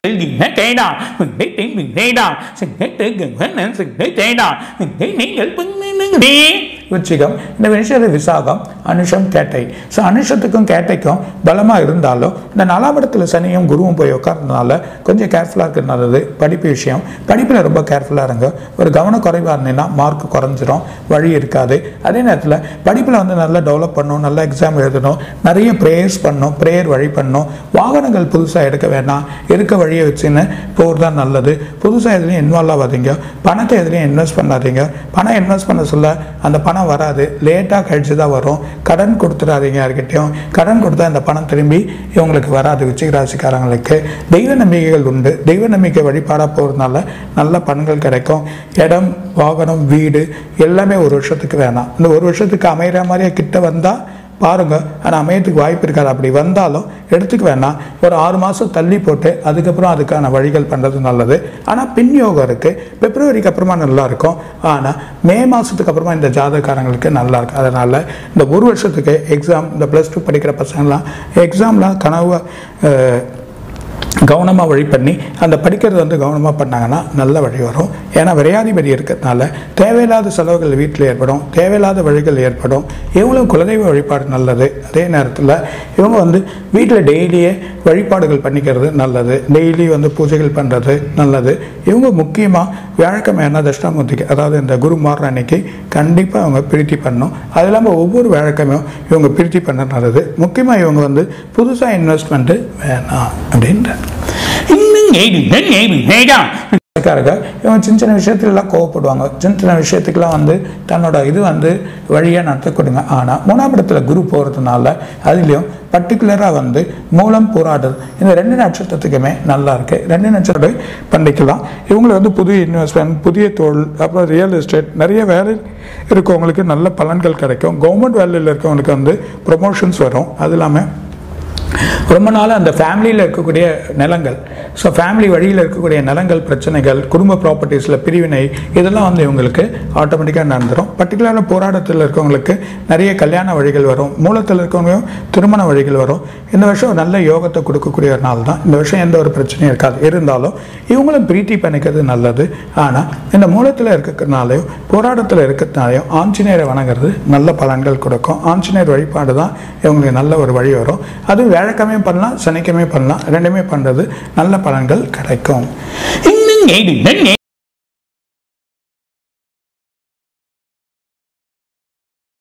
Gửi தேடா உன்னை தேடி தேடா சிங்கை தேங்க சிங்கை தேடா உன்னை நீங்கள் நீ விருச்சிகம் இந்த விஷயத்தில் விசாகம் அனுஷம் கேட்டை ஸோ அனுஷத்துக்கும் கேட்டைக்கும் பலமாக இருந்தாலும் இந்த நாலாபடத்தில் சனியும் குருவும் போய் உட்கார்றதுனால கொஞ்சம் கேர்ஃபுல்லாக இருக்கிறது நல்லது படிப்பு விஷயம் படிப்பில் ரொம்ப கேர்ஃபுல்லாக இருங்க ஒரு கவன குறைவாக இருந்தீங்கன்னா மார்க் குறைஞ்சிரும் வழி இருக்காது அதே நேரத்தில் படிப்பில் வந்து நல்லா டெவலப் பண்ணணும் நல்லா எக்ஸாம் எழுதணும் நிறைய ப்ரேயர்ஸ் பண்ணணும் ப்ரேயர் வழி பண்ணணும் வாகனங்கள் புதுசாக எடுக்க வேணாம் இருக்க வழியை வச்சுன்னு போகிறது தான் நல்லது புதுசாக எதுலையும் இன்வால்வ் ஆகாதீங்க பணத்தை எதுலையும் இன்வெஸ்ட் பண்ணாதீங்க பணம் இன்வெஸ்ட் பண்ண சொல்ல அந்த பணம் வராது லேட்டாக கழிச்சு தான் வரும் கடன் கொடுத்துடாதீங்க யார்கிட்டயும் கடன் கொடுத்தா அந்த பணம் திரும்பி இவங்களுக்கு வராது விச்சிக ராசிக்காரங்களுக்கு தெய்வ நம்பிக்கைகள் உண்டு தெய்வ நம்பிக்கை வழிபாடாக போகிறதுனால நல்ல பலன்கள் கிடைக்கும் இடம் வாகனம் வீடு எல்லாமே ஒரு வருஷத்துக்கு வேணாம் இந்த ஒரு வருஷத்துக்கு அமைகிற மாதிரியே கிட்ட வந்தால் பாருங்க ஆனால் அமையத்துக்கு வாய்ப்பு இருக்காது அப்படி வந்தாலும் எடுத்துக்க வேணாம் ஒரு ஆறு மாதம் தள்ளி போட்டு அதுக்கப்புறம் அதுக்கான வழிகள் பண்ணுறது நல்லது ஆனால் பின் யோகம் இருக்குது பிப்ரவரிக்கு அப்புறமா நல்லா இருக்கும் ஆனால் மே மாதத்துக்கு அப்புறமா இந்த ஜாதகக்காரங்களுக்கு நல்லா இருக்கும் அதனால் இந்த ஒரு வருஷத்துக்கு எக்ஸாம் இந்த ப்ளஸ் டூ படிக்கிற பசங்களாம் எக்ஸாம்லாம் கனவு அஹ், கவனமாக வழி பண்ணி அந்த படிக்கிறது வந்து கவனமாக பண்ணாங்கன்னா நல்ல வழி வரும் ஏன்னா விரையாதிபதி இருக்கிறதுனால தேவையில்லாத செலவுகள் வீட்டில் ஏற்படும் தேவையில்லாத வழிகள் ஏற்படும் இவங்களும் குலதெய்வ வழிபாடு நல்லது அதே நேரத்தில் இவங்க வந்து வீட்டில் டெய்லியே வழிபாடுகள் பண்ணிக்கிறது நல்லது டெய்லி வந்து பூஜைகள் பண்ணுறது நல்லது இவங்க முக்கியமாக வியாழக்கிழமை தட்சிணாமூர்த்திக்கு அதாவது இந்த குரு மாறுற அன்னைக்கு கண்டிப்பாக அவங்க பிரீத்தி பண்ணணும் அது இல்லாமல் ஒவ்வொரு வியாழக்கிழமையும் இவங்க பிரீத்தி பண்ண நல்லது முக்கியமாக இவங்க வந்து புதுசாக இன்வெஸ்ட்மெண்ட்டு வேணாம் அப்படின்ற இன்னும் ஏடி ஏடி தேடா இருக்காருங்க இவங்க சின்ன சின்ன விஷயத்துலலாம் கோவப்படுவாங்க சின்ன சின்ன விஷயத்துக்கெல்லாம் வந்து தன்னோட இது வந்து வழியாக நடத்த கொடுங்க ஆனால் மூணாம் இடத்துல குரு போகிறதுனால அதுலேயும் பர்டிகுலராக வந்து மூலம் போராடுறது இந்த ரெண்டு நட்சத்திரத்துக்குமே நல்லா இருக்கு ரெண்டு நட்சத்திரம் பண்ணிக்கலாம் இவங்களை வந்து புதிய இன்வெஸ்ட்மெண்ட் புதிய தொழில் அப்புறம் ரியல் எஸ்டேட் நிறைய வேலை இருக்கவங்களுக்கு நல்ல பலன்கள் கிடைக்கும் கவர்மெண்ட் வேலையில் இருக்கவங்களுக்கு வந்து ப்ரொமோஷன்ஸ் வரும் அது இல்லாமல் ரொம்ப நாள் அந்த ஃபேமிலியில் இருக்கக்கூடிய நிலங்கள் ஸோ ஃபேமிலி வழியில் இருக்கக்கூடிய நிலங்கள் பிரச்சனைகள் குடும்ப ப்ராப்பர்ட்டிஸில் பிரிவினை இதெல்லாம் வந்து இவங்களுக்கு ஆட்டோமேட்டிக்காக நடந்துடும் பர்டிகுலராக போராட்டத்தில் இருக்கவங்களுக்கு நிறைய கல்யாண வழிகள் வரும் மூலத்தில் இருக்கவங்க திருமண வழிகள் வரும் இந்த வருஷம் ஒரு நல்ல யோகத்தை கொடுக்கக்கூடிய ஒரு நாள் தான் இந்த வருஷம் எந்த ஒரு பிரச்சனையும் இருக்காது இருந்தாலும் இவங்களும் பிரீத்தி பண்ணிக்கிறது நல்லது ஆனால் இந்த மூலத்தில் இருக்கிறதுனாலையும் போராட்டத்தில் இருக்கிறதுனாலையும் ஆஞ்சநேயரை வணங்குறது நல்ல பலன்கள் கொடுக்கும் ஆஞ்சநேயர் வழிபாடு தான் இவங்களுக்கு நல்ல ஒரு வழி வரும் அது வியாழக்கிழமையும் பண்ணலாம் சனிக்கிழமையும் பண்ணலாம் ரெண்டுமே பண்ணுறது நல்ல பலன்கள் கிடைக்கும் இன்னும் ஏடி